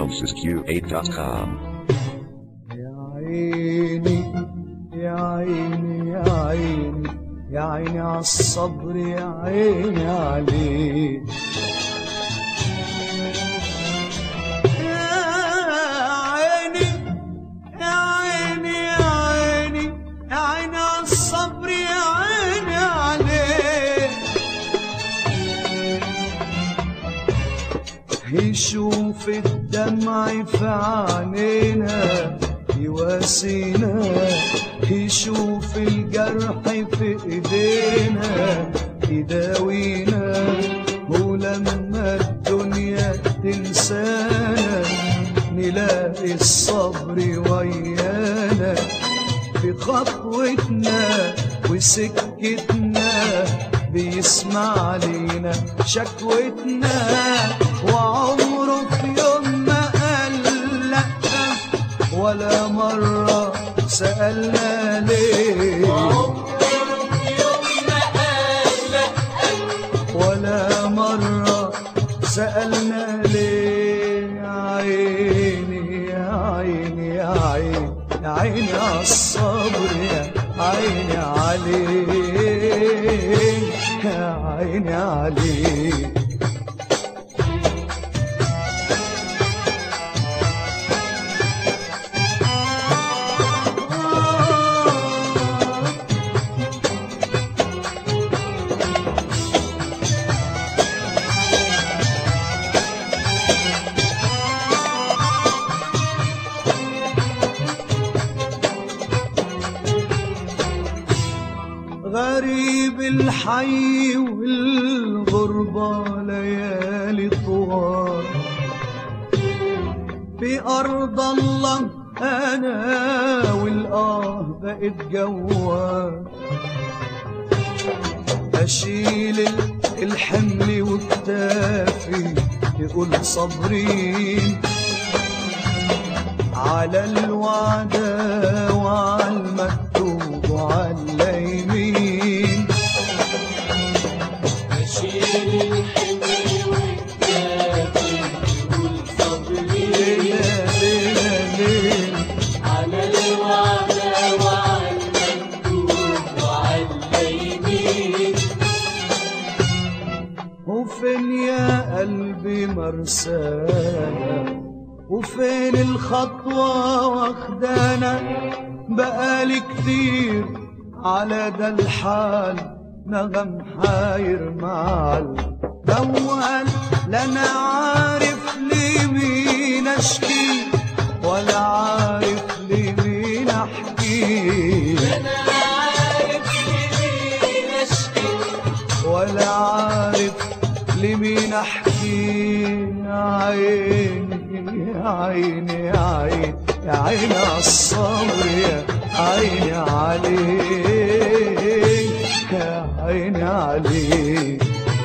TheSQ8.com. يا عيني يا عيني يا عيني يا عيني عالصبر يا عيني عليك يا عيني يا عيني يا عيني يا عيني عالصبر يا عيني عليك يشوف الدمع في عينينا يواسينا يشوف الجرح في ايدينا يداوينا ولما الدنيا تنسانا نلاقي الصبر ويانا في خطوتنا وسكتنا بيسمع لينا شكوتنا وعمره في يوم ما قال لأ ولا مرة سألنا ليه ولا مرة سألنا ليه يا عيني يا عيني يا عيني يا عيني عالصبر يا عيني عليك يا عيني عليك غريب الحي والغربة ليالي طوال في أرض الله أنا والآه بقيت جوال أشيل ال- الحمل وكتافي يقول صبرين على الوعدة وعلى المكتوب وعلى اليمين ليلة ليلة ليلة وفين يا قلبي مرسانا وفين الخطوة واخدانا بقالي كتير على ده الحال نغم حاير معال دوال لا انا عارف لمين اشكي ولا عارف لمين احكي ولا عارف لمين احكي يا عيني يا عيني يا عيني يا عيني عالصبر يا عيني عليك يا عيني عليك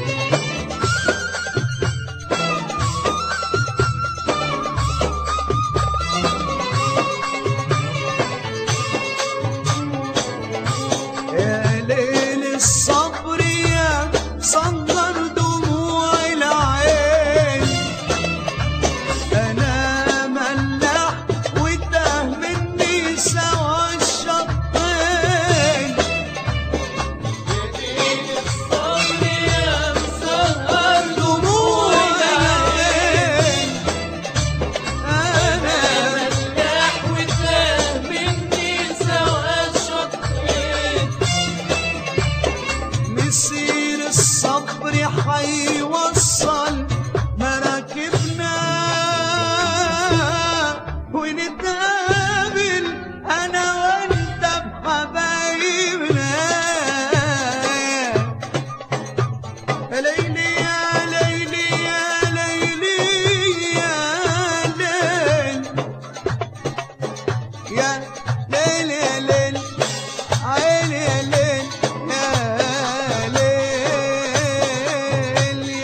يا ليل الصبر يا صغر دموع العين انا ملاح وتاه مني سوا الشطين دموع العين انا مسير الصبر حيوصل مراكبنا ونتقابل انا وانت بحبايبنا يا ليلي يا ليلي يا ليلي يا ليل يا ليل يا ليل عيني يا ليل يا ليل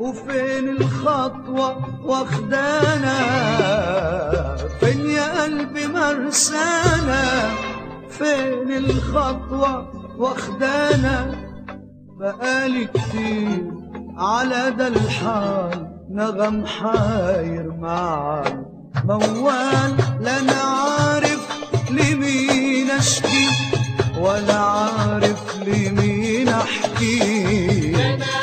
وفين الخطوة واخدانا فين يا قلبي مرسانا فين الخطوة واخدانا بقالي كتير على ده الحال نغم حاير معاي موال لا انا عارف لمين اشكي ولا عارف لمين احكي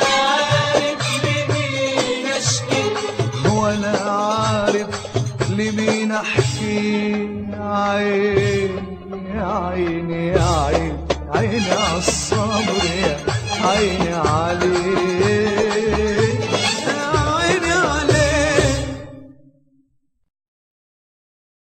ولا عارف لمين احكي عيني يا عيني يا عيني عيني عالصبر يا عيني عليك